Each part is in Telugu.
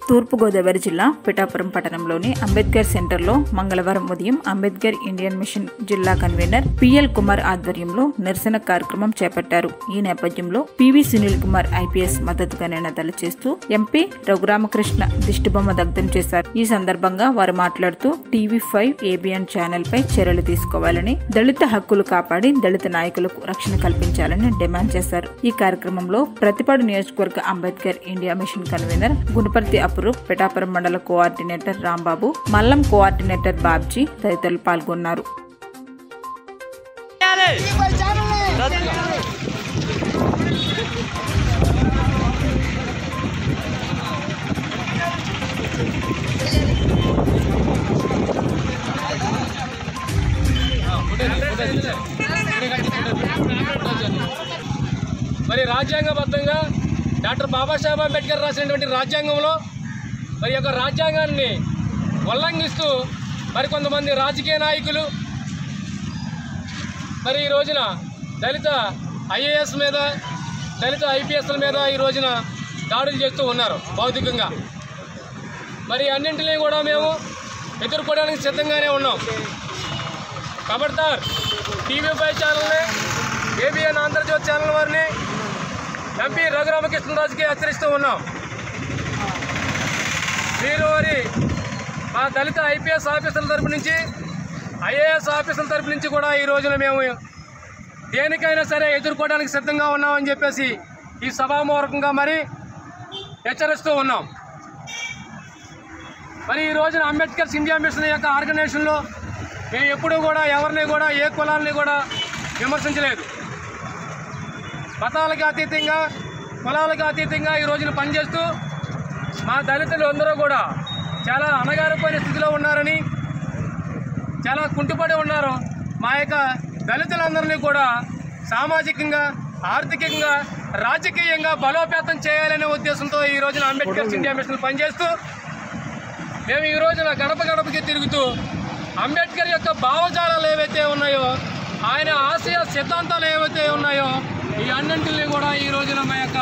తూర్పుగోదావరి జిల్లా పిఠాపురం పట్టణంలోని అంబేద్కర్ సెంటర్లో మంగళవారం ఉదయం అంబేద్కర్ ఇండియన్ మిషన్ జిల్లా కన్వీనర్ పిఎల్ కుమార్ ఆధ్వర్యంలో నిరసన కార్యక్రమం చేపట్టారు ఈ నేపథ్యంలో పివి సునీల్ కుమార్ ఐపీఎస్ మద్దతుగా నినాదాలు చేస్తూ ఎంపీ రఘురామకృష్ణ దిష్టిబొమ్మ దగ్ధం చేశారు ఈ సందర్భంగా వారు మాట్లాడుతూ టీవీ ఫైవ్ ఏబిఎన్ ఛానల్ పై చర్యలు తీసుకోవాలని దళిత హక్కులు కాపాడి దళిత నాయకులకు రక్షణ కల్పించాలని డిమాండ్ చేశారు ఈ కార్యక్రమంలో ప్రతిపాడు నియోజకవర్గ Ambedkar India mission convener Gunaparthi Apuroop Pithapuram మండల కోఆర్డినేటర్ రాంబాబు మల్లం కోఆర్డినేటర్ బాబ్జీ తదితరులు పాల్గొన్నారు మరి రాజ్యాంగబద్ధంగా డాక్టర్ బాబాసాహెబ్ అంబేద్కర్ రాసినటువంటి రాజ్యాంగంలో మరి యొక్క రాజ్యాంగాన్ని ఉల్లంఘిస్తూ మరి కొంతమంది రాజకీయ నాయకులు మరి ఈ రోజున దళిత ఐఏఎస్ మీద దళిత ఐపీఎస్ల మీద ఈ రోజున దాడులు చేస్తూ ఉన్నారు భౌతికంగా మరి అన్నింటినీ కూడా మేము ఎదుర్కోవడానికి సిద్ధంగానే ఉన్నాం ఖబర్దార్ టీవీ ఫైవ్ ఛానల్ని ఏబిఎన్ ఆంధ్రజ్యోతి ఛానల్ వారిని ఎంపీ రఘురామకృష్ణరాజుకి హెచ్చరిస్తూ ఉన్నాం మీరు వారి మా దళిత ఐపీఎస్ ఆఫీసర్ల తరపు నుంచి ఐఏఎస్ ఆఫీసర్ల తరపు నుంచి కూడా ఈ రోజున మేము దేనికైనా సరే ఎదుర్కోవడానికి సిద్ధంగా ఉన్నామని చెప్పేసి ఈ సభామూలకంగా మరి హెచ్చరిస్తూ ఉన్నాం మరి ఈ రోజున అంబేద్కర్ ఇండియా మిషన్ యొక్క ఆర్గనైజేషన్లో మేము ఎప్పుడూ కూడా ఎవరిని కూడా ఏ కులాలని కూడా విమర్శించలేదు మతాలకు అతీతంగా కులాలకు అతీతంగా ఈ రోజున పనిచేస్తూ మా దళితులు అందరూ కూడా చాలా అణగారిపోయిన స్థితిలో ఉన్నారని చాలా కుంటుపడి ఉన్నారు మా యొక్క దళితులందరినీ కూడా సామాజికంగా ఆర్థికంగా రాజకీయంగా బలోపేతం చేయాలనే ఉద్దేశంతో ఈ రోజున అంబేద్కర్ ఇండియా మిషన్ పనిచేస్తూ మేము ఈ రోజున గడప గడపకి తిరుగుతూ అంబేద్కర్ యొక్క భావజాలాలు ఏవైతే ఉన్నాయో ఆయన ఆశయ సిద్ధాంతాలు ఏవైతే ఉన్నాయో ఈ అన్నింటినీ కూడా ఈ రోజున మా యొక్క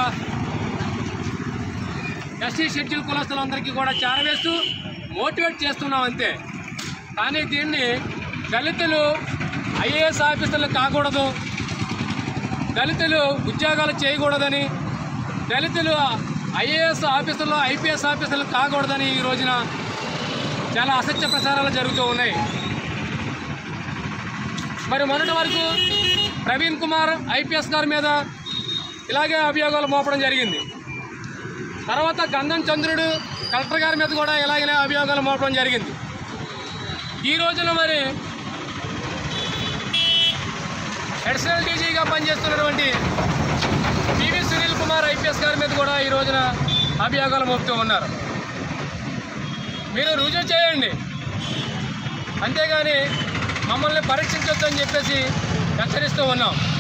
ఎస్సీ షెడ్యూల్ కులస్తులందరికీ కూడా చేరవేస్తూ మోటివేట్ చేస్తున్నాం అంతే కానీ దీన్ని దళితులు ఐఏఎస్ ఆఫీసర్లు కాకూడదు దళితులు ఉద్యోగాలు చేయకూడదని దళితులు ఐఏఎస్ ఆఫీసర్లు ఐపీఎస్ ఆఫీసర్లు కాకూడదని ఈ రోజున చాలా అసత్య ప్రచారాలు జరుగుతూ ఉన్నాయి మరి మొన్నటి వరకు ప్రవీణ్ కుమార్ ఐపీఎస్ గారి మీద ఇలాగే అభియోగాలు మోపడం జరిగింది తర్వాత గంధం చంద్రుడు కలెక్టర్ గారి మీద కూడా ఇలాగే అభియోగాలు మోపడం జరిగింది ఈ రోజున మరి అడిషనల్ డీజీగా పనిచేస్తున్నటువంటి పివి సునీల్ కుమార్ ఐపీఎస్ గారి మీద కూడా ఈ రోజున అభియోగాలు మోపుతూ ఉన్నారు మీరు రుజువు చేయండి అంతేగాని మమ్మల్ని పరీక్షించొద్దు అని చెప్పేసి హెచ్చరిస్తూ ఉన్నాం